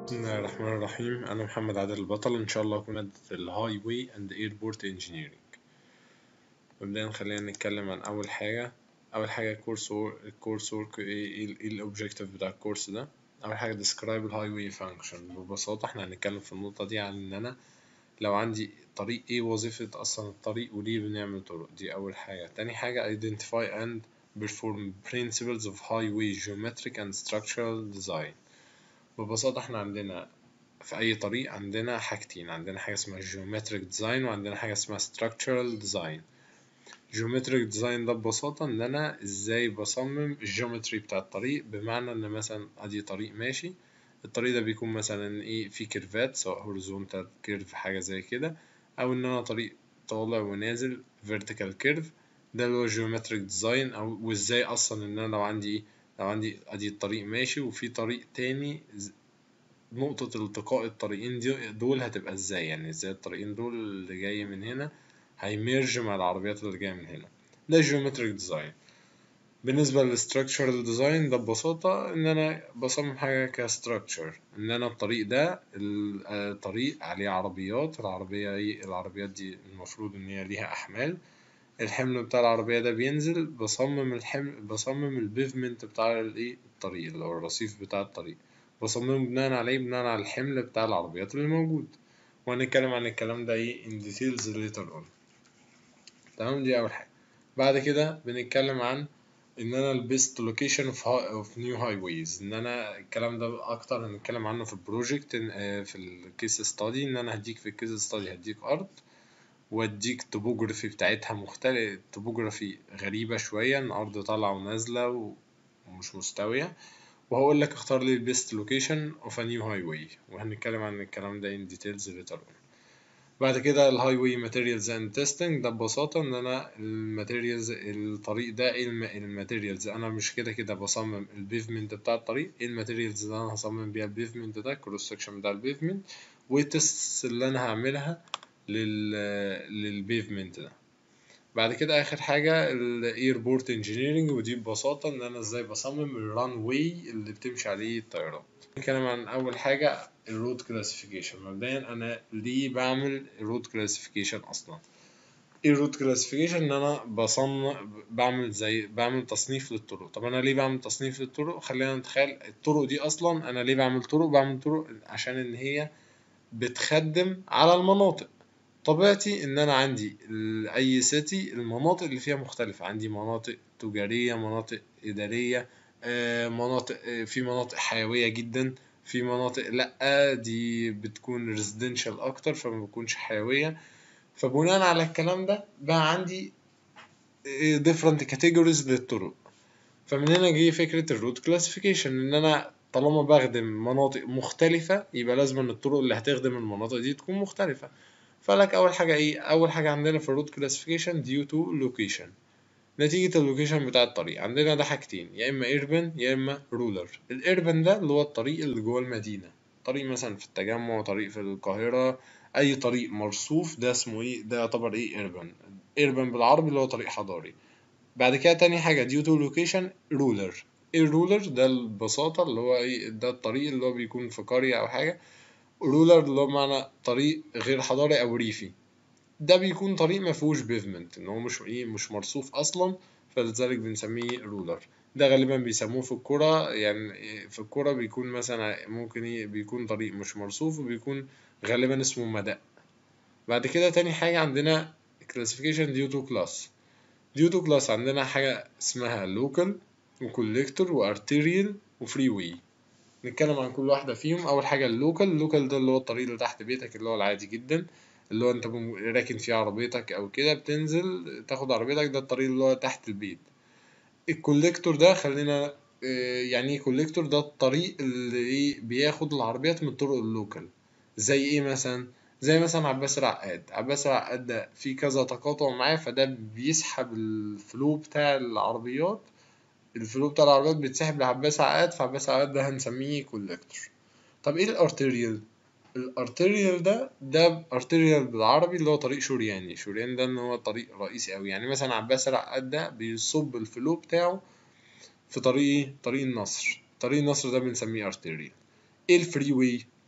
بسم الله الرحمن الرحيم أنا محمد عادل البطل إن شاء الله أكون مادة الهاي واي أند ايربورت انجينيرنج مبدئيا خلينا نتكلم عن أول حاجة أول حاجة الكورس الكورس ورك إيه إيه الأوبجيكتيف بتاع الكورس ده أول حاجة describe الهاي واي فانكشن ببساطة إحنا هنتكلم في النقطة دي عن إن أنا لو عندي طريق إيه وظيفة أصلا الطريق وليه بنعمل طرق دي أول حاجة تاني حاجة identify and perform principles of highway geometric and structural design ببساطة احنا عندنا في أي طريق عندنا حاجتين عندنا حاجة اسمها geometric design وعندنا حاجة اسمها structural design geometric design ده ببساطة إن أنا إزاي بصمم الجيومتري بتاع الطريق بمعنى إن مثلا أدي طريق ماشي الطريق ده بيكون مثلا إيه فيه كيرفات سواء horizontal كيرف حاجة زي كده أو إن أنا طريق طالع ونازل vertical كيرف ده اللي هو geometric design أو وإزاي أصلا إن أنا لو عندي إيه لو عندي ادي الطريق ماشي وفي طريق تاني نقطة التقاء الطريقين دي دول هتبقى ازاي يعني ازاي الطريقين دول اللي جاي من هنا هيميرج مع العربيات اللي جاية من هنا ده geometric design بالنسبة للستراكشرال ديزاين ده ببساطة إن أنا بصمم حاجة كستراكشر إن أنا الطريق ده الطريق عليه عربيات العربية العربيات دي المفروض إن هي ليها أحمال الحمل بتاع العربية ده بينزل بصمم الحمل بصمم البيفمنت بتاع الايه الطريق اللي هو الرصيف بتاع الطريق بصممه بناء عليه بناء على الحمل بتاع العربيات اللي موجود وهنتكلم عن الكلام ده ايه in details later on تمام دي أول حاجة بعد كده بنتكلم عن إن أنا البيست لوكيشن اوف نيو هاي ويز إن أنا الكلام ده أكتر هنتكلم عنه في البروجكت في الكيس ستادي إن أنا هديك في الكيس ستادي هديك أرض واديك توبوجرافي بتاعتها مختلف توبوجرافي غريبة شوية ان ارض طالعة ونازلة ومش مستوية وهقول لك اختار لي البيست لوكيشن اوف ا نيو هاي واي وهنتكلم عن الكلام ده ان ديتيلز later on بعد كده الهاي واي ماتيريالز اند تيستنج ده ببساطة ان انا الماتيريالز الطريق ده ايه الماتيريالز انا مش كده كده بصمم البيفمنت بتاع الطريق ايه الماتيريالز اللي انا هصمم بيها البيفمنت ده كروس سكشن بتاع البيفمنت والتست اللي انا هعملها لل للبيفمنت ده بعد كده اخر حاجه الايربورت انجينيرنج ودي ببساطه ان انا ازاي بصمم الران واي اللي بتمشي عليه الطيارات نتكلم عن اول حاجه الرود كلاسيفيكيشن مبدئيا انا ليه بعمل الرود كلاسيفيكيشن اصلا ايه الرود كلاسيفيكيشن ان انا بصمم بعمل زي بعمل تصنيف للطرق طب انا ليه بعمل تصنيف للطرق خلينا نتخيل الطرق دي اصلا انا ليه بعمل طرق بعمل طرق عشان ان هي بتخدم على المناطق طبيعتي ان انا عندي اي سيتي المناطق اللي فيها مختلفة عندي مناطق تجارية مناطق ادارية مناطق في مناطق حيوية جدا في مناطق لأ دي بتكون ريزيدنشال اكتر فما بتكونش حيوية فبناء على الكلام ده بقى عندي different categories للطرق فمن هنا جه فكرة الروت كلاسيفيكيشن ان انا طالما بخدم مناطق مختلفة يبقى لازم ان الطرق اللي هتخدم المناطق دي تكون مختلفة فلك اول حاجه ايه اول حاجه عندنا في الروت كلاسيفيكيشن ديو تو لوكيشن نتيجه اللوكيشن بتاع الطريق عندنا ده حاجتين يا اما ايربن يا اما رولر الايربن ده اللي هو الطريق اللي جوه المدينه طريق مثلا في التجمع طريق في القاهره اي طريق مرصوف ده اسمه ايه ده يعتبر ايه ايربن ايربن بالعربي اللي هو طريق حضاري بعد كده تاني حاجه ديو تو لوكيشن رولر ايه الرولر ده ببساطه اللي هو ايه ده الطريق اللي هو بيكون في قريه او حاجه رولر اللي هو معنى طريق غير حضاري او ريفي ده بيكون طريق ما فيهوش بيفمنت ان هو مش ايه مش مرصوف اصلا فلذلك بنسميه رولر ده غالبا بيسموه في الكرة يعني في الكرة بيكون مثلا ممكن ايه بيكون طريق مش مرصوف وبيكون غالبا اسمه مدق بعد كده تاني حاجة عندنا classification due to class due to class عندنا حاجة اسمها local وكوليكتور وارتيريال وفري واي نتكلم عن كل واحدة فيهم أول حاجة اللوكال اللوكال ده اللي هو الطريق اللي تحت بيتك اللي هو العادي جدا اللي هو أنت راكن فيه عربيتك أو كده بتنزل تاخد عربيتك ده الطريق اللي هو تحت البيت الكوليكتور ده خلينا يعني ايه كوليكتور ده الطريق اللي ايه بياخد العربيات من الطرق اللوكال زي ايه مثلا زي مثلا عباس العقاد عباس العقاد ده في كذا تقاطع معاه فده بيسحب الفلو بتاع العربيات الفلو بتاع العربيات بيتسحب لعباس عقاد فعباس عقاد ده هنسميه كولكتور طب ايه الارتيريال الارتيريال ده ده ارتيريال بالعربي اللي هو طريق شرياني شريان ده ان هو طريق رئيسي اوي يعني مثلا عباس العقاد ده بيصب الفلو بتاعه في طريق طريق النصر طريق النصر ده بنسميه ارتيريال ايه الفري واي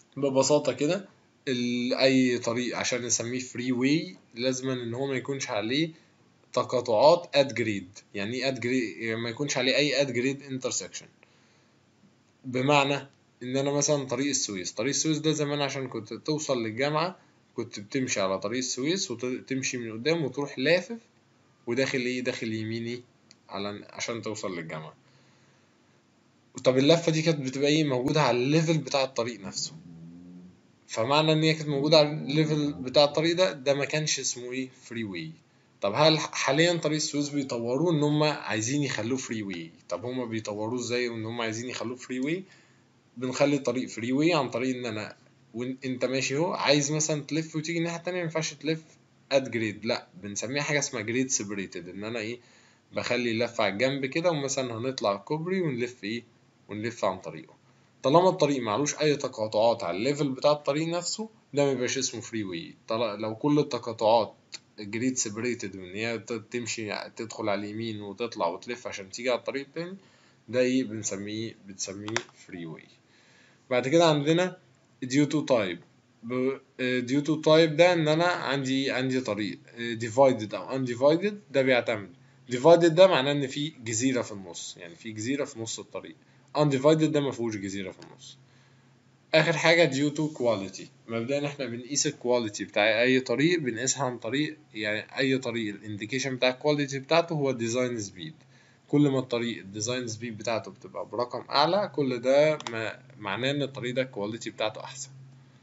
ببساطة كده ال- أي طريق عشان نسميه فري واي لازم إن هو ما يكونش عليه تقاطعات اد جريد يعني ايه اد جريد يعني ما يكونش عليه أي اد جريد انترسكشن بمعنى إن أنا مثلا طريق السويس طريق السويس ده زمان عشان كنت توصل للجامعة كنت بتمشي على طريق السويس وتمشي من قدام وتروح لافف وداخل ايه داخل يميني على عشان توصل للجامعة طب اللفة دي كانت بتبقى ايه موجودة على الليفل بتاع الطريق نفسه فمعنى ان هي كانت موجودة على الليفل بتاع الطريق ده ده ما كانش اسمه ايه فري واي طب هل حاليا طريق السويس بيطوروه ان هم عايزين يخلوه فري واي طب هم بيطوروه ازاي وان هم عايزين يخلوه فري واي بنخلي الطريق فري واي عن طريق ان انا وانت ماشي اهو عايز مثلا تلف وتيجي الناحية التانية ما ينفعش تلف اد جريد لا بنسميها حاجة اسمها جريد سيبريتد ان انا ايه بخلي اللفة على الجنب كده ومثلا هنطلع كوبري ونلف ايه ونلف عن طريقه طالما الطريق معلوش اي تقاطعات على الليفل بتاع الطريق نفسه ده ميبقاش اسمه فري واي لو كل التقاطعات جريد سيبريتد وان هي تمشي تدخل على اليمين وتطلع وتلف عشان تيجي على الطريق التاني ده ايه بنسميه بنسميه فري واي بعد كده عندنا due to type due to type ده ان انا عندي عندي طريق divided او undivided ده بيعتمد divided ده معناه ان في جزيرة في النص يعني في جزيرة في نص الطريق undivided ده مفيهوش جزيرة في النص اخر حاجة due to quality مبدئيا احنا بنقيس الكواليتي بتاع اي طريق بنقيسها عن طريق يعني اي طريق الانديكيشن بتاع الكواليتي بتاعته هو الديزاين سبيد كل ما الطريق الديزاين سبيد بتاعته بتبقى برقم اعلى كل ده ما معناه ان الطريق ده الكواليتي بتاعته احسن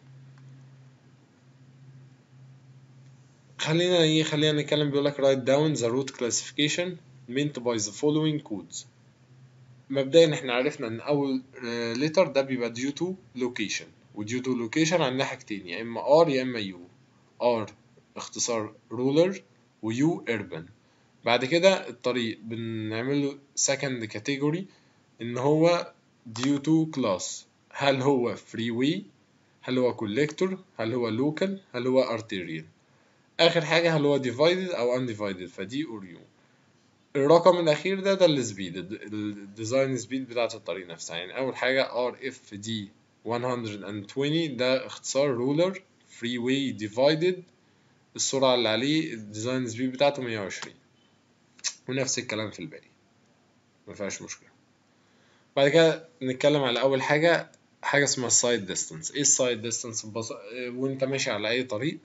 خلينا ايه خلينا نتكلم بيقول لك write down the route classification meant by the following codes مبدئيا احنا عرفنا ان اول لتر ده بيبقى due to location و due to location عندنا حاجتين يا اما r يا اما u r اختصار ruler و u urban بعد كده الطريق بنعمل له second category ان هو due to class هل هو freeway هل هو collector هل هو local هل هو arterial اخر حاجه هل هو divided او undivided فدي اور يو الرقم الاخير ده ده السبيد الديزاين سبيد بتاعه الطريق نفسها يعني اول حاجه ار اف دي 120 ده اختصار رولر فري واي ديفايدد السرعه اللي عليه الديزاين سبيد بتاعته 120 ونفس الكلام في الباقي مفيهاش مشكله بعد كده نتكلم على اول حاجه حاجه اسمها السايد ديستانس ايه السايد ديستانس ببص... وانت ماشي على اي طريق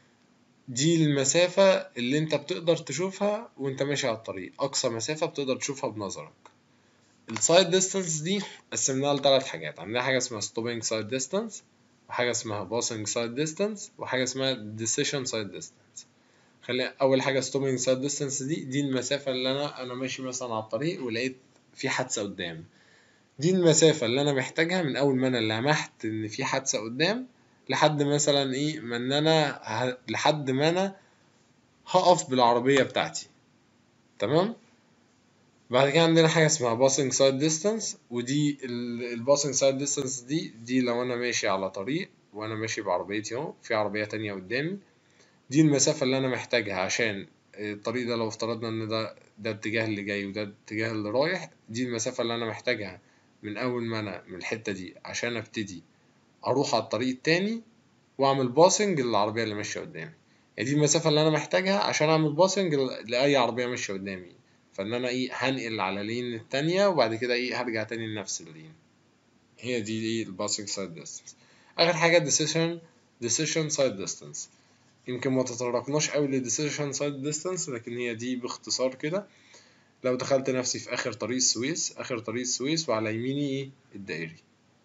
دي المسافة اللي انت بتقدر تشوفها وانت ماشي على الطريق اقصى مسافة بتقدر تشوفها بنظرك السايد ديستانس دي قسمناها لثلاث حاجات عندنا حاجة اسمها ستوبينج سايد ديستانس وحاجة اسمها باسنج سايد ديستانس وحاجة اسمها ديسيشن سايد ديستانس خلينا اول حاجة ستوبينج سايد ديستانس دي دي المسافة اللي انا انا ماشي مثلا على الطريق ولقيت في حادثة قدام دي المسافة اللي انا محتاجها من اول ما انا لمحت ان في حادثة قدام لحد مثلا ايه ما ان انا ه... لحد ما انا هقف بالعربية بتاعتي تمام بعد كده عندنا حاجة اسمها باسنج سايد ديستانس ودي الباسنج سايد ديستانس دي دي لو انا ماشي على طريق وانا ماشي بعربيتي اهو في عربية تانية قدامي دي المسافة اللي انا محتاجها عشان الطريق ده لو افترضنا ان ده ده الاتجاه اللي جاي وده الاتجاه اللي رايح دي المسافة اللي انا محتاجها من اول ما انا من الحتة دي عشان ابتدي اروح على الطريق التاني واعمل باسنج للعربيه اللي ماشيه قدامي يعني دي المسافه اللي انا محتاجها عشان اعمل باسنج لاي عربيه ماشيه قدامي فان انا ايه هنقل على لين التانية وبعد كده ايه هرجع تاني لنفس اللين هي دي ايه الباسنج سايد ديستانس اخر حاجه ديسيشن ديسيشن سايد ديستانس يمكن ما تطرقناش قوي لديسيشن سايد ديستانس لكن هي دي باختصار كده لو دخلت نفسي في اخر طريق السويس اخر طريق السويس وعلى يميني ايه الدائري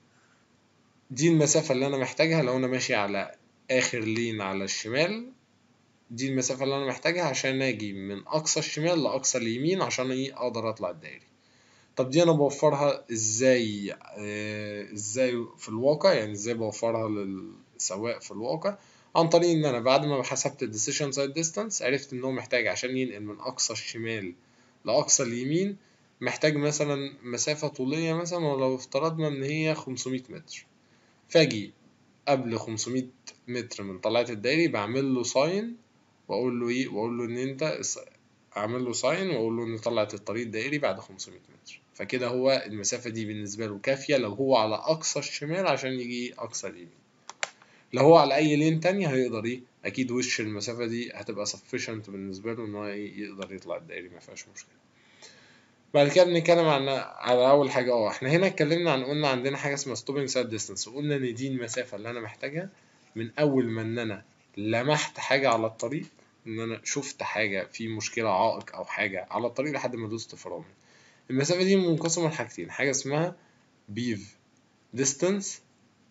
دي المسافة اللي أنا محتاجها لو أنا ماشي على آخر لين على الشمال دي المسافة اللي أنا محتاجها عشان أجي من أقصى الشمال لأقصى اليمين عشان إيه أقدر أطلع الدائري طب دي أنا بوفرها إزاي آه إزاي في الواقع يعني إزاي بوفرها للسواق في الواقع عن طريق إن أنا بعد ما حسبت الديسيشن سايد ديستانس عرفت إن هو محتاج عشان ينقل من أقصى الشمال لأقصى اليمين محتاج مثلا مسافة طولية مثلا ولو افترضنا إن هي 500 متر فاجي قبل 500 متر من طلعة الدائري بعمل له ساين واقول له ايه واقول له ان انت اعمل له ساين واقول له ان طلعت الطريق الدائري بعد 500 متر فكده هو المسافة دي بالنسبة له كافية لو هو على اقصى الشمال عشان يجي اقصى اليمين لو هو على اي لين تانية هيقدر ايه اكيد وش المسافة دي هتبقى sufficient بالنسبة له ان هو إيه يقدر يطلع الدائري ما فيهاش مشكلة بعد كده بنتكلم عن على اول حاجة اه احنا هنا اتكلمنا عن قلنا عندنا حاجة اسمها stopping side distance وقلنا ان دي المسافة اللي انا محتاجها من اول ما ان انا لمحت حاجة على الطريق ان انا شفت حاجة في مشكلة عائق او حاجة على الطريق لحد ما دوست فرامل المسافة دي منقسمة لحاجتين حاجة اسمها بيف ديستانس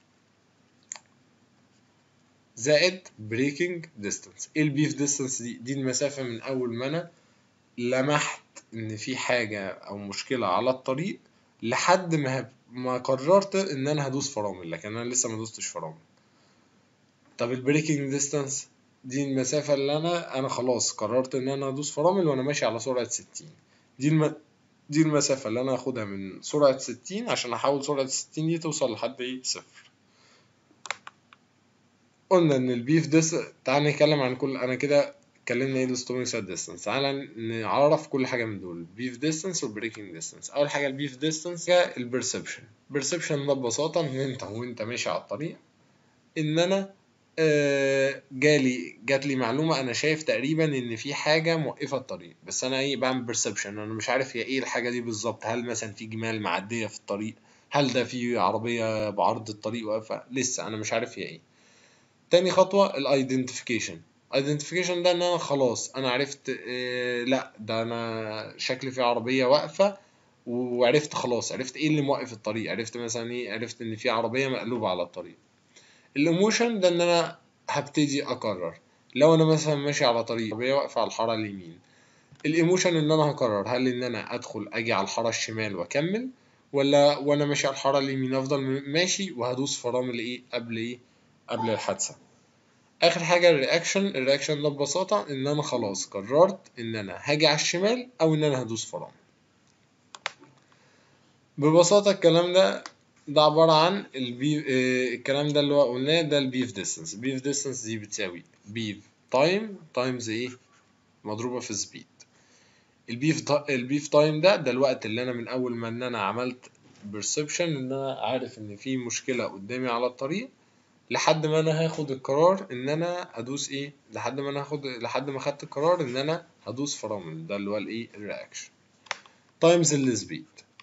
زائد بريكنج ديستانس ايه البيف ديستانس دي دي المسافة من اول ما انا لمحت ان في حاجة او مشكلة على الطريق لحد ما ما قررت ان انا هدوس فرامل لكن انا لسه ما دوستش فرامل طب البريكنج ديستانس دي المسافة اللي انا انا خلاص قررت ان انا هدوس فرامل وانا ماشي على سرعة ستين دي الم... دي المسافة اللي انا هاخدها من سرعة ستين عشان احول سرعة ستين دي توصل لحد ايه صفر قلنا ان البيف ديس تعال نتكلم عن كل انا كده اتكلمنا ايه الستومينج سايد ديستانس تعال نعرف كل حاجه من دول البيف ديستانس والبريكنج ديستانس اول حاجه البيف ديستانس هي البرسبشن البرسبشن ده ببساطه ان انت وانت ماشي على الطريق ان انا آه جالي جات لي معلومه انا شايف تقريبا ان في حاجه موقفه الطريق بس انا ايه بعمل برسبشن انا مش عارف هي ايه الحاجه دي بالظبط هل مثلا في جمال معديه في الطريق هل ده في عربيه بعرض الطريق واقفه لسه انا مش عارف هي ايه تاني خطوه الايدنتيفيكيشن ايدنتيفيكيشن ده ان انا خلاص انا عرفت إيه لا ده انا شكل في عربيه واقفه وعرفت خلاص عرفت ايه اللي موقف الطريق عرفت مثلا ايه عرفت ان في عربيه مقلوبه على الطريق الايموشن ده ان انا هبتدي اقرر لو انا مثلا ماشي على طريق عربيه واقفه على الحاره اليمين الايموشن ان انا هقرر هل ان انا ادخل اجي على الحاره الشمال واكمل ولا وانا ماشي على الحاره اليمين افضل ماشي وهدوس فرامل ايه قبل ايه قبل الحادثه اخر حاجه الرياكشن الرياكشن ده ببساطه ان انا خلاص قررت ان انا هاجي على الشمال او ان انا هدوس فرامل ببساطه الكلام ده ده عباره عن البيف آه الكلام ده اللي هو قلناه ده البيف ديستانس البيف ديستانس دي بتساوي بيف تايم تايمز ايه مضروبه في سبيد البيف البيف تايم ده ده الوقت اللي انا من اول ما ان انا عملت perception ان انا عارف ان في مشكله قدامي على الطريق لحد ما انا هاخد القرار ان انا ادوس ايه لحد ما انا هاخد لحد ما خدت القرار ان انا هدوس فرامل ده اللي هو الايه الرياكشن تايمز السبيد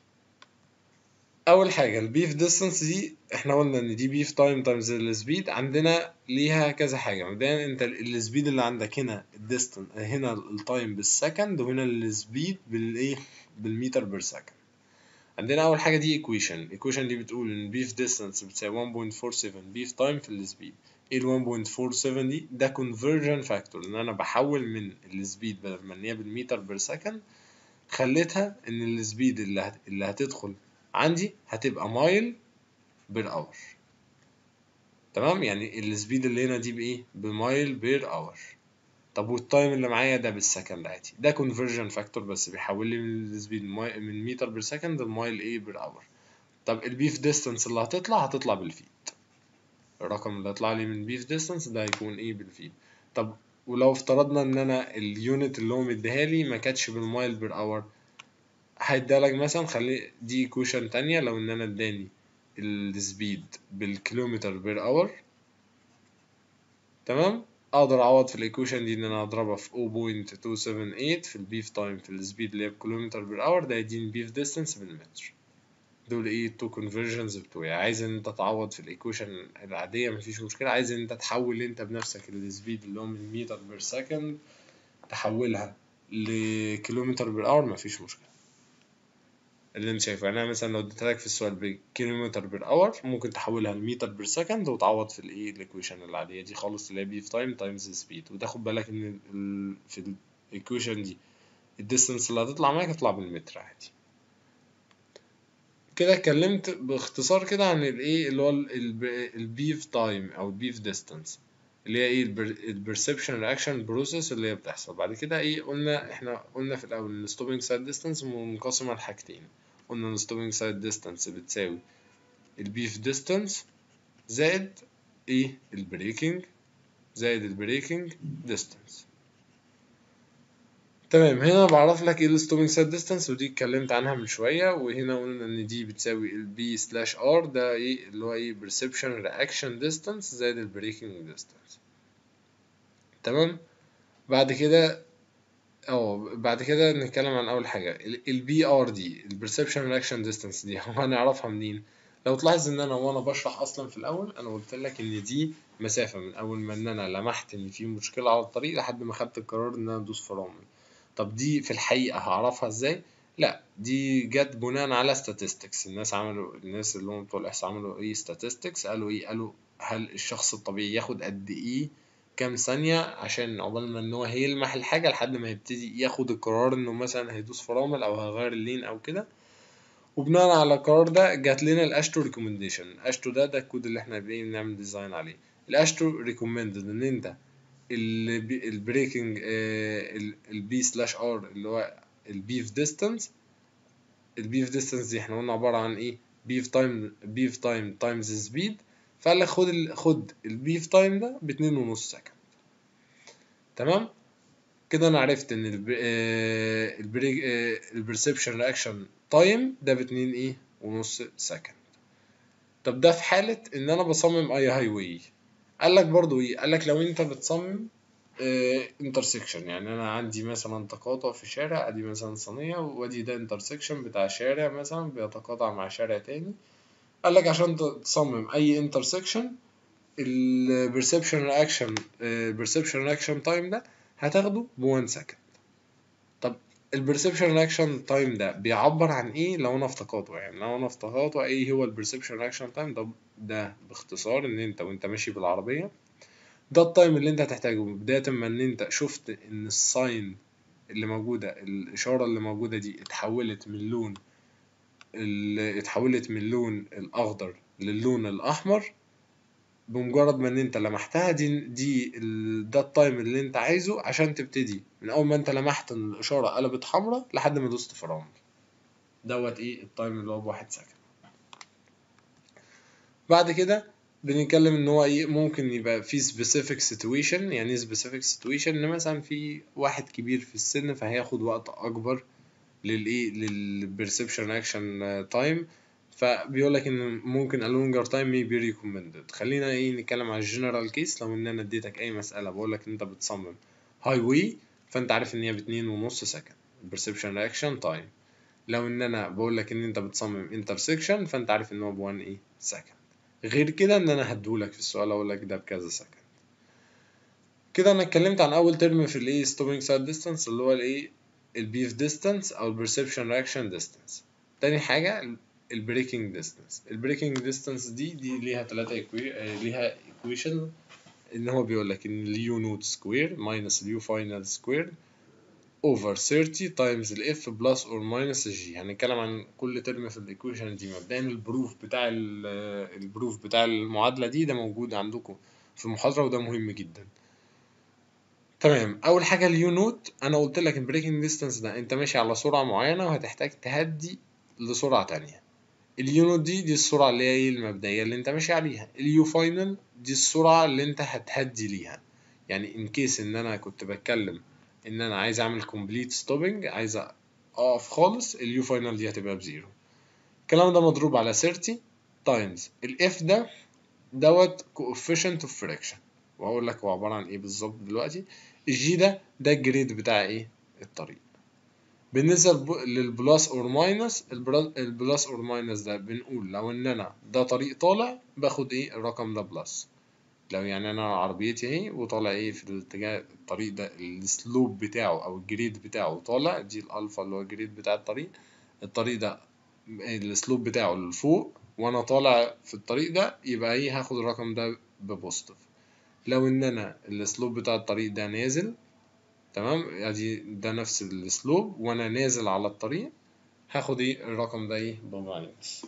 اول حاجه البيف ديستانس دي احنا قلنا ان دي بيف تايم تايمز السبيد عندنا ليها كذا حاجه مبدئيا انت السبيد اللي عندك هنا الديستانس هنا التايم بالسكند وهنا السبيد بالايه بالمتر بير سكند عندنا اول حاجه دي ايكويشن الايكويشن دي بتقول ان بيف ديستانس بتساوي 1.47 بيف تايم في السبيد ايه ال 1.47 دي ده كونفرجن فاكتور ان انا بحول من السبيد بدل ما ان هي بالمتر بير سكند خليتها ان السبيد اللي هت... اللي هتدخل عندي هتبقى مايل بير اور تمام يعني السبيد اللي هنا دي بايه بمايل بير اور طب والتايم اللي معايا ده بالسكند عادي ده كونفرجن فاكتور بس بيحول لي من السبيد من متر بير سكند لمايل ايه بير اور طب البيف ديستانس اللي هتطلع هتطلع بالفيت الرقم اللي هيطلع لي من بيف ديستانس ده هيكون ايه بالفيت طب ولو افترضنا ان انا اليونت اللي هو مديها لي ما كانتش بالمايل بير اور هيدالك مثلا خلي دي ايكويشن تانية لو ان انا اداني السبيد بالكيلومتر بير اور تمام اقدر اعوض في الايكويشن دي ان انا اضربها في 0.278 في البيف تايم في السبيد اللي هي بكيلومتر بير اور ده يديني البيف ديستانس بالمتر دول ايه التو كونفرجنز بتوعي عايز ان انت تعوض في الايكويشن العاديه مفيش مشكله عايز ان انت تحول انت بنفسك السبيد اللي هو من متر بير سكند تحولها لكيلومتر بير اور مفيش مشكله اللي انت شايفه يعني انا مثلا لو اديتلك في السؤال بكيلومتر بير اور ممكن تحولها لمتر بير سكند وتعوض في الايه الايكويشن العاديه دي خالص اللي هي بيف تايم تايمز سبيد وتاخد بالك ان ال في الايكويشن دي الديستانس اللي هتطلع معاك هتطلع بالمتر عادي كده اتكلمت باختصار كده عن الايه اللي هو البيف تايم او البيف ديستانس اللي هي ايه البرسبشن رياكشن بروسيس اللي هي بتحصل بعد كده ايه قلنا احنا قلنا في الاول ان الستوبنج سايد ديستانس منقسمه لحاجتين قلنا ان الستوبنج سايد ديستانس بتساوي البيف ديستانس زائد ايه البريكنج زائد البريكنج ديستانس تمام هنا بعرف لك ايه الستوبنج سيت ديستانس ودي اتكلمت عنها من شويه وهنا قلنا ان دي بتساوي البي سلاش ار ده ايه اللي هو ايه برسبشن رياكشن ديستانس زائد البريكنج ديستانس تمام بعد كده اه بعد كده نتكلم عن اول حاجه البي ار دي البرسبشن رياكشن ديستانس دي هنعرفها منين لو تلاحظ ان انا وانا بشرح اصلا في الاول انا قلت لك ان دي مسافه من اول ما ان انا لمحت ان في مشكله على الطريق لحد ما خدت القرار ان انا ادوس فرامل طب دي في الحقيقه هعرفها ازاي لا دي جت بناء على statistics الناس عملوا الناس اللي هم بتوع الاحصاء عملوا ايه statistics قالوا ايه قالوا هل الشخص الطبيعي ياخد قد ايه كام ثانية عشان عقبال ما ان هو هيلمح الحاجة لحد ما يبتدي ياخد القرار انه مثلا هيدوس فرامل او هيغير اللين او كده وبناء على القرار ده جات لنا الاشتو ريكومنديشن اشتو ده ده الكود اللي احنا بنعمل ديزاين عليه الاشتو ريكومندد ان انت البريكنج البي سلاش ار اللي هو البيف ديستانس البيف ديستانس دي احنا قلنا عبارة عن ايه بيف تايم بيف تايم تايمز سبيد فقال لك خد ال خد البيف تايم ده باتنين ونص سكند تمام كده انا عرفت ان البريك البرسبشن رياكشن تايم ده باتنين ايه ونص سكند طب ده في حالة ان انا بصمم اي هاي واي قال لك برضو ايه قال لك لو انت بتصمم انترسكشن يعني انا عندي مثلا تقاطع في شارع ادي مثلا صينية وادي ده انترسكشن بتاع شارع مثلا بيتقاطع مع شارع تاني قال لك عشان تصمم اي انترسكشن البرسبشن رياكشن البرسبشن رياكشن تايم ده هتاخده ب 1 سكند طب البرسبشن رياكشن تايم ده بيعبر عن ايه لو انا في تقاطع يعني لو انا في تقاطع ايه هو البرسبشن رياكشن تايم ده ده باختصار ان انت وانت ماشي بالعربيه ده التايم اللي انت هتحتاجه بدايه ما ان انت شفت ان الساين اللي موجوده الاشاره اللي موجوده دي اتحولت من لون اللي اتحولت من اللون الاخضر للون الاحمر بمجرد ما ان انت لمحتها دي دي ده التايم اللي انت عايزه عشان تبتدي من اول ما انت لمحت ان الاشاره قلبت حمراء لحد ما دوست فرامل دوت ايه التايم اللي هو بواحد سكند بعد كده بنتكلم ان هو ايه ممكن يبقى في specific situation يعني ايه specific situation ان مثلا في واحد كبير في السن فهياخد وقت اكبر للايه للبرسبشن اكشن تايم فبيقول لك ان ممكن a longer time may be recommended خلينا ايه نتكلم على الجنرال كيس لو ان انا اديتك اي مساله بقول لك ان انت بتصمم هاي واي فانت عارف ان هي باتنين ونص سكند البرسبشن رياكشن تايم لو ان انا بقول لك ان انت بتصمم انترسكشن فانت عارف ان هو ب 1 ايه سكند غير كده ان انا هديهولك في السؤال اقول لك ده بكذا سكند كده انا اتكلمت عن اول ترم في الايه ستوبنج سايد ديستانس اللي هو الايه البيف ديستانس او البرسبشن رياكشن ديستانس تاني حاجه البريكنج ديستانس البريكنج ديستانس دي دي ليها ثلاثة إكوي... ليها ايكويشن ان هو بيقول لك ان اليو نوت سكوير ماينس اليو فاينل سكوير اوفر 30 تايمز الاف بلس اور ماينس الجي هنتكلم عن كل ترم في الايكويشن دي مبدئيا البروف بتاع البروف بتاع المعادله دي ده موجود عندكم في المحاضره وده مهم جدا تمام اول حاجه اليو نوت انا قلت لك البريكنج ديستانس ده انت ماشي على سرعه معينه وهتحتاج تهدي لسرعه تانية اليو نوت دي دي السرعه اللي هي المبدئيه اللي انت ماشي عليها اليو فاينل دي السرعه اللي انت هتهدي ليها يعني ان كيس ان انا كنت بتكلم ان انا عايز اعمل كومبليت ستوبنج عايز اقف خالص اليو فاينل دي هتبقى بزيرو الكلام ده مضروب على 30 تايمز الاف ده دوت coefficient of friction وهقول لك هو عبارة عن ايه بالظبط دلوقتي الجي ده ده الجريد بتاع ايه الطريق بالنسبة للبلس اور ماينس البلس اور ماينس ده بنقول لو ان انا ده طريق طالع باخد ايه الرقم ده بلس لو يعني انا عربيتي اهي وطالع ايه في الاتجاه الطريق ده السلوب بتاعه او الجريد بتاعه طالع دي الالفا اللي هو الجريد بتاع الطريق الطريق ده السلوب بتاعه لفوق وانا طالع في الطريق ده يبقى ايه هاخد الرقم ده ببوزيتيف لو ان انا السلوب بتاع الطريق ده نازل تمام ادي ده نفس السلوب وانا نازل على الطريق هاخد ايه الرقم ده ايه بماينس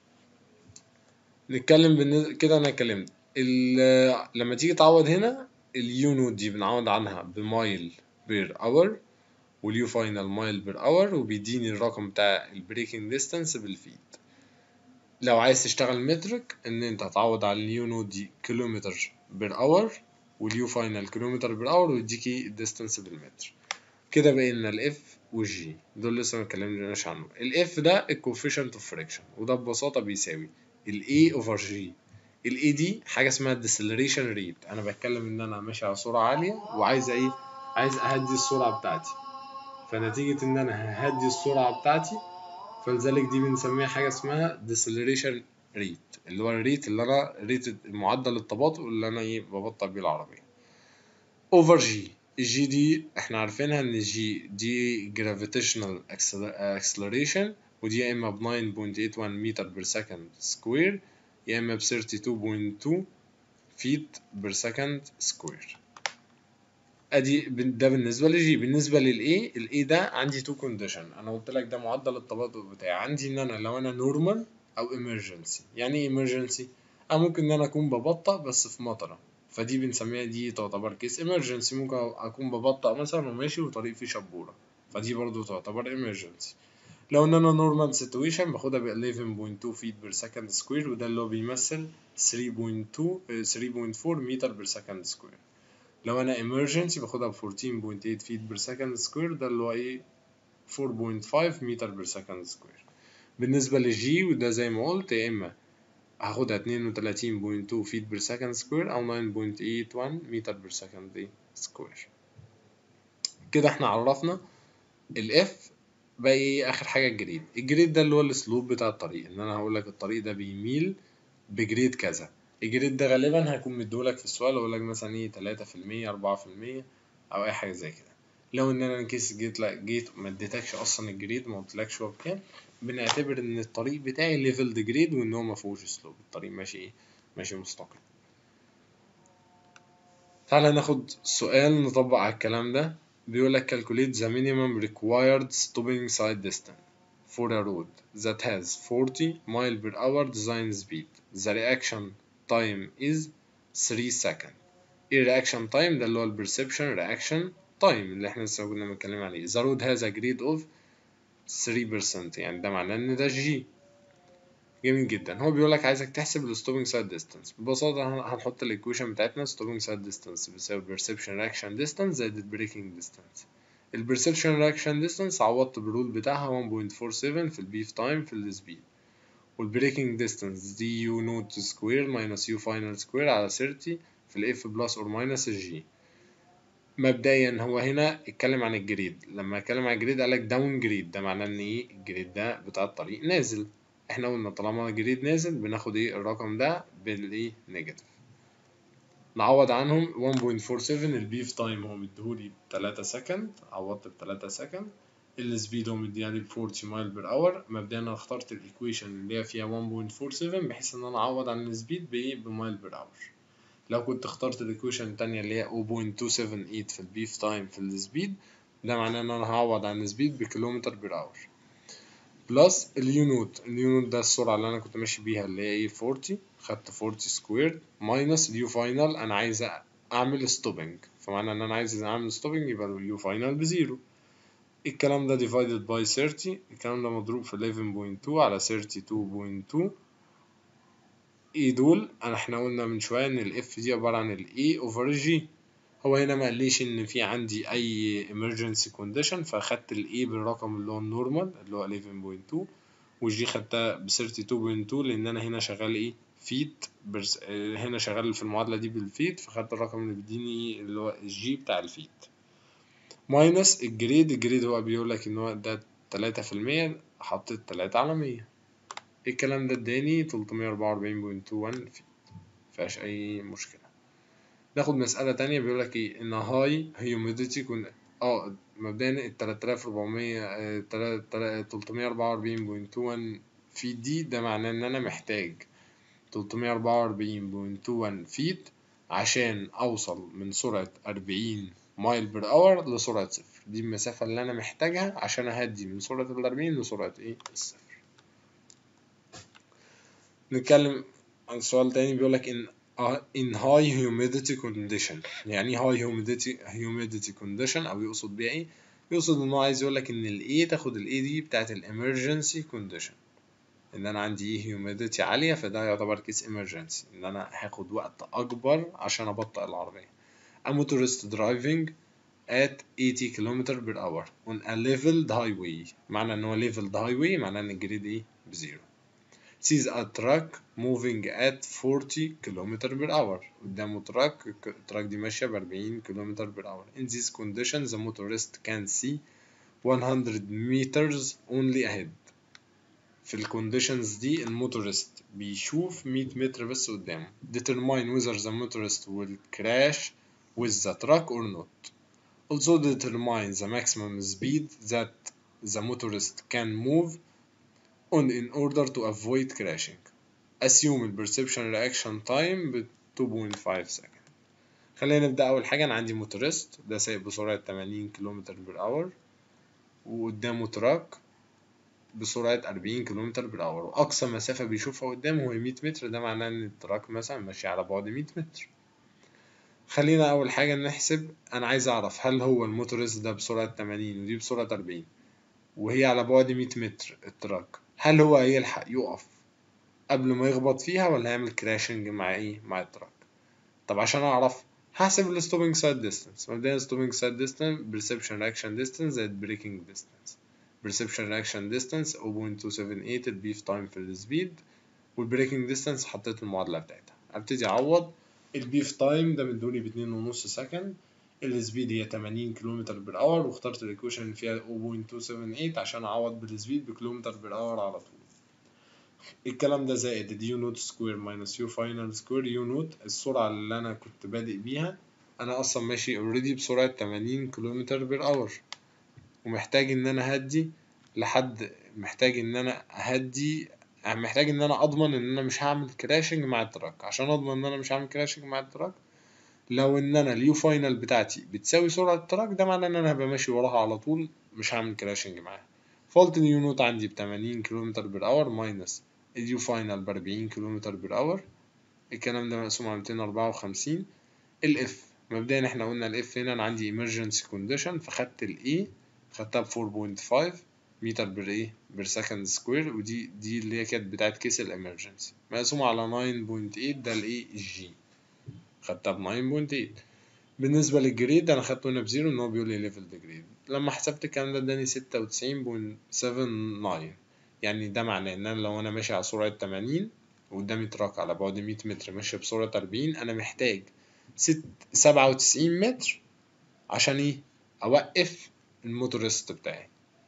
نتكلم بالنسبة كده انا اتكلمت لما تيجي تعوض هنا اليو نوت دي بنعوض عنها بمايل بير اور واليو فاينل مايل بير اور وبيديني الرقم بتاع البريكنج ديستانس بالفيت لو عايز تشتغل مترك ان انت هتعوض على اليو نوت دي كيلومتر بير اور واليو فاينل كيلومتر بير اور ويديكي الديستانس بالمتر كده بقى لنا الاف والجي دول لسه ما اتكلمناش عنهم الاف ده الكوفيشنت اوف فريكشن وده ببساطه بيساوي الاي اوفر جي الاي دي حاجه اسمها الديسلريشن ريت انا بتكلم ان انا ماشي على سرعه عاليه وعايز ايه عايز اهدي السرعه بتاعتي فنتيجه ان انا ههدي السرعه بتاعتي فلذلك دي بنسميها حاجه اسمها ديسلريشن ريت اللي هو الريت اللي انا ريت معدل التباطؤ اللي انا ايه ببطئ بيه العربيه اوفر جي الجي دي احنا عارفينها ان الجي دي gravitational acceleration ودي يا اما ب 9.81 متر بير سكند سكوير يا اما ب 32.2 فيت بير سكند سكوير ادي ده بالنسبه للجي بالنسبه للاي الاي ده عندي تو كونديشن انا قلت لك ده معدل التباطؤ بتاعي عندي ان انا لو انا نورمال او emergency يعني ايه emergency انا ممكن ان انا اكون ببطأ بس في مطره فدي بنسميها دي تعتبر كيس emergency ممكن اكون ببطأ مثلا وماشي وطريق فيه شبوره فدي برضو تعتبر emergency لو ان انا normal situation باخدها ب 11.2 feet per second square وده اللي هو بيمثل 3.2 3.4 متر per second square لو انا emergency باخدها ب 14.8 feet per second square ده اللي هو ايه 4.5 متر per second square بالنسبة للجي وده زي ما قلت يا إما هاخدها 32.2 فيت بير سكند سكوير أو 9.81 متر بير سكند سكوير كده احنا عرفنا الاف بقى ايه آخر حاجة الجريد الجريد ده اللي هو الأسلوب بتاع الطريق إن أنا هقولك الطريق ده بيميل بجريد كذا الجريد ده غالبا هيكون مديهولك في السؤال أقولك مثلا ايه تلاتة في المية أربعة في المية أو أي حاجة زي كده لو ان انا كيس جيت لا جيت ما اديتكش اصلا الجريد ما قلتلكش هو بكام بنعتبر ان الطريق بتاعي ليفل جريد وان هو ما فيهوش سلوب الطريق ماشي ايه ماشي مستقيم تعالى ناخد سؤال نطبق على الكلام ده بيقول لك calculate the minimum required stopping side distance for a road that has 40 mile per hour design speed the reaction time is 3 second ايه reaction time ده اللي هو ال perception reaction time اللي احنا لسه كنا بنتكلم عليه the road has a grade of 3% يعني ده معناه ان ده جي جميل جدا هو بيقول لك عايزك تحسب الستوبنج سايد ديستانس ببساطة هنحط الايكويشن بتاعتنا ستوبنج سايد ديستانس بيساوي perception reaction distance زائد البريكنج ديستانس البرسبشن رياكشن ديستانس عوضت بالرول بتاعها 1.47 في البيف تايم في السبيد والبريكنج ديستانس دي يو نوت سكوير ماينس يو فاينل سكوير على 30 في الاف بلس اور ماينس الجي مبدئيا هو هنا اتكلم عن الجريد لما اتكلم عن الجريد قالك داون جريد ده معناه ان ايه الجريد ده بتاع الطريق نازل احنا قلنا طالما الجريد نازل بناخد ايه الرقم ده بالايه نيجاتيف نعوض عنهم 1.47 البيف تايم هو مديهولي بتلاتة سكند عوضت بتلاتة سكند السبيد هو مديهالي ب 40 مايل بير اور مبدئيا انا اخترت الايكويشن اللي هي فيها 1.47 بحيث ان انا اعوض عن السبيد بايه بمايل بير اور لو كنت اخترت الايكويشن التانية اللي هي 0.278 في البيف تايم في السبيد ده معناه ان انا هعوض عن السبيد بكيلومتر بير اور بلس اليو نوت اليو نوت ده السرعة اللي انا كنت ماشي بيها اللي هي ايه 40 خدت 40 سكوير ماينس اليو فاينل انا عايز اعمل ستوبنج فمعنى ان انا عايز اعمل ستوبنج يبقى اليو فاينل بزيرو الكلام ده divided by 30 الكلام ده مضروب في 11.2 على 32.2 ايه دول انا احنا قلنا من شويه ان الاف دي عباره عن الاي اوفر الجي هو هنا ما قاليش ان في عندي اي emergency condition فاخدت الاي بالرقم اللي هو النورمال اللي هو 11.2 والجي خدتها ب 32.2 لان انا هنا شغال ايه فيت برس... هنا شغال في المعادله دي بالفيت فخدت الرقم اللي بيديني ايه اللي هو الجي بتاع الفيت ماينس الجريد الجريد هو بيقول لك ان هو ده 3% حطيت 3 على 100 الكلام ده اداني 344.21 فيت مفيهاش اي مشكله ناخد مسألة تانية بيقول لك ايه ان هاي هيوميديتي كون اه مبدئيا ال 3400 344.21 فيت دي ده معناه ان انا محتاج 344.21 فيت عشان اوصل من سرعة 40 مايل بير اور لسرعة صفر دي المسافة اللي انا محتاجها عشان اهدي من سرعة ال 40 لسرعة ايه الصفر نتكلم عن سؤال تاني بيقول لك ان in high humidity condition يعني high humidity humidity condition او يقصد بيها ايه يقصد ان هو عايز يقول لك ان الاي تاخد الاي دي بتاعت الامرجنسي كونديشن ان انا عندي ايه humidity عاليه فده يعتبر كيس emergency ان انا هاخد وقت اكبر عشان ابطئ العربيه a motorist driving at 80 km per hour on a leveled highway معنى ان هو leveled highway معناه ان الجريد ايه بزيرو sees a truck moving at 40 km per hour قدامه تراك التراك دي ماشية ب 40 km per hour in these conditions the motorist can see 100 meters only ahead في الكونديشنز دي الموتورست بيشوف 100 متر بس قدامه determine whether the motorist will crash with the truck or not also determine the maximum speed that the motorist can move on in order to avoid crashing assume the perception reaction time ب 2.5 second خلينا نبدأ أول حاجة أنا عندي موتورست ده سايق بسرعة 80 كيلومتر بر اور وقدامه تراك بسرعة 40 كيلومتر بر اور وأقصى مسافة بيشوفها قدامه هو 100 متر ده معناه إن التراك مثلا ماشي على بعد 100 متر خلينا أول حاجة نحسب أنا عايز أعرف هل هو الموتورست ده بسرعة 80 ودي بسرعة 40 وهي على بعد 100 متر التراك هل هو هيلحق يقف قبل ما يخبط فيها ولا هيعمل كراشنج مع ايه مع التراك طب عشان اعرف هحسب الستوبنج سايد ديستانس مبدئيا ستوبنج سايد ديستانس بريسبشن رياكشن ديستانس زائد بريكنج ديستانس بريسبشن رياكشن ديستانس 0.278 البيف تايم في السبيد والبريكنج ديستانس حطيت المعادلة بتاعتها ابتدي اعوض البيف تايم ده مدوني باتنين ونص سكند السبيد هي 80 كيلومتر بر اور واخترت الايكويشن اللي فيها 0.278 عشان اعوض بالسبيد بكيلومتر بر اور على طول الكلام ده زائد اليو نوت سكوير ماينس يو فاينل سكوير يو نوت السرعة اللي أنا كنت بادئ بيها أنا أصلا ماشي اوريدي بسرعة 80 كيلومتر بر اور ومحتاج إن أنا أهدي لحد محتاج إن أنا أهدي محتاج إن أنا أضمن إن أنا مش هعمل كراشنج مع التراك عشان أضمن إن أنا مش هعمل كراشنج مع التراك لو إن أنا اليو فاينل بتاعتي بتساوي سرعة التراك ده معناه إن أنا هبقى ماشي وراها على طول مش هعمل كراشنج معاها فولت اليو نوت عندي ب 80 كيلومتر بر اور ماينس اليو فاينل ب 40 كيلومتر بر اور الكلام ده مقسوم على 254 الاف مبدئيا احنا قلنا الاف هنا انا عندي emergency condition فخدت الاي خدتها ب 4.5 متر بر ايه بر سكند سكوير ودي دي اللي هي كانت بتاعت كيس الامرجنسي مقسوم على 9.8 ده الايه الجي خدتها ب 9.8 بالنسبة للجريد أنا خدته هنا بزيرو إن هو بيقول لي ليفل جريد لما حسبت الكلام ده اداني ستة وتسعين سفن ناين يعني ده معناه إن أنا لو أنا ماشي على سرعة تمانين وقدامي تراك على بعد مية متر ماشي بسرعة أربعين أنا محتاج ست سبعة وتسعين متر عشان إيه أوقف الموتورست بتاعي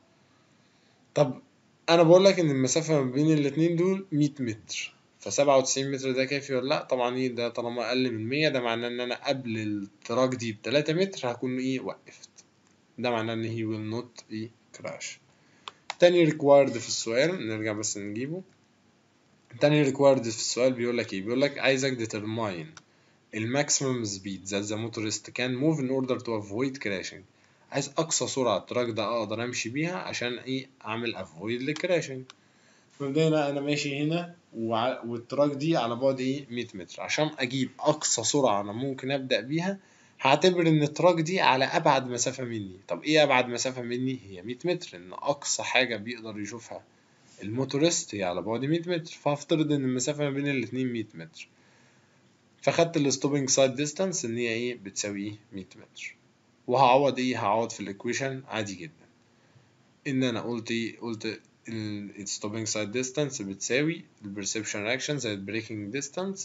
طب أنا بقول لك إن المسافة ما بين الاتنين دول مية متر فسبعة وتسعين متر ده كافي ولا لأ طبعا إيه ده طالما أقل من مية ده معناه إن أنا قبل التراك دي بتلاتة متر هكون إيه وقفت ده معناه إن he will not إيه crash تاني required في السؤال نرجع بس نجيبه تاني required في السؤال بيقول لك إيه بيقول لك عايزك determine الماكسيمم speed that the motorist can move in order to avoid crashing عايز أقصى سرعة التراك ده أقدر أمشي بيها عشان إيه أعمل avoid للكراشنج مبدئيا أنا ماشي هنا وع- والتراك دي على بعد إيه 100 متر عشان أجيب أقصى سرعة أنا ممكن أبدأ بيها هعتبر إن التراك دي على أبعد مسافة مني طب إيه أبعد مسافة مني هي 100 متر إن أقصى حاجة بيقدر يشوفها الموتورست هي على بعد 100 متر فهفترض إن المسافة ما بين الاتنين 100 متر فخدت الستوبنج سايد ديستانس إن هي إيه بتساوي إيه 100 متر وهعوض إيه هعوض في الإيكويشن عادي جدا إن أنا قلت إيه قلت الستوبنج سايد ديستانس بتساوي البرسبشن رياكشن زائد البريكنج ديستانس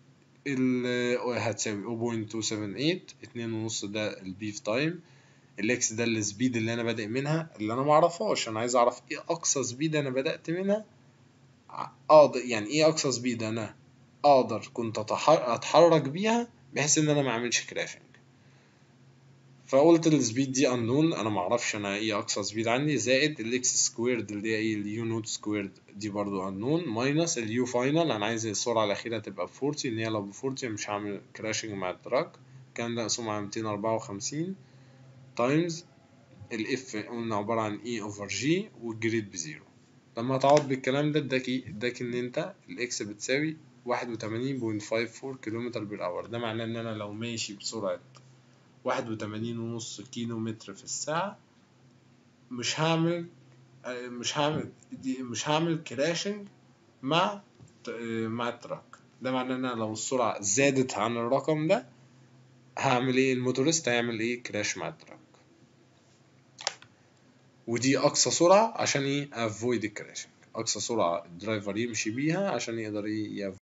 هتساوي 0.278 اتنين ونص ده البيف تايم الاكس ده السبيد اللي انا بادئ منها اللي انا معرفهاش انا عايز اعرف ايه اقصى سبيد انا بدأت منها اقدر يعني ايه اقصى سبيد انا اقدر كنت أتح- اتحرك بيها بحيث ان انا ما اعملش كراشنج فقلت السبيد دي unknown انا ما اعرفش انا ايه اقصى سبيد عندي زائد الاكس سكويرد اللي هي ايه اليو نوت سكويرد دي برضو unknown ماينس اليو فاينل انا عايز السرعه الاخيره تبقى ب 40 ان هي لو ب 40 مش هعمل كراشنج مع التراك الكلام ده مقسوم على 254 تايمز الاف قلنا عباره عن اي اوفر جي والجريد بزيرو لما تعوض بالكلام ده اداك ايه اداك ان انت الاكس بتساوي 81.54 كيلومتر بر اور ده معناه ان انا لو ماشي بسرعه واحد وتمانين ونص كيلو متر في الساعة مش هعمل آه، مش هعمل دي مش هعمل كراشنج مع ت- آه، مع التراك ده معناه ان انا لو السرعة زادت عن الرقم ده هعمل ايه الموتورست هيعمل ايه كراش مع التراك ودي اقصى سرعه عشان ي avoid الكراشنج اقصى سرعه الدرايفر يمشي بيها عشان يقدر ي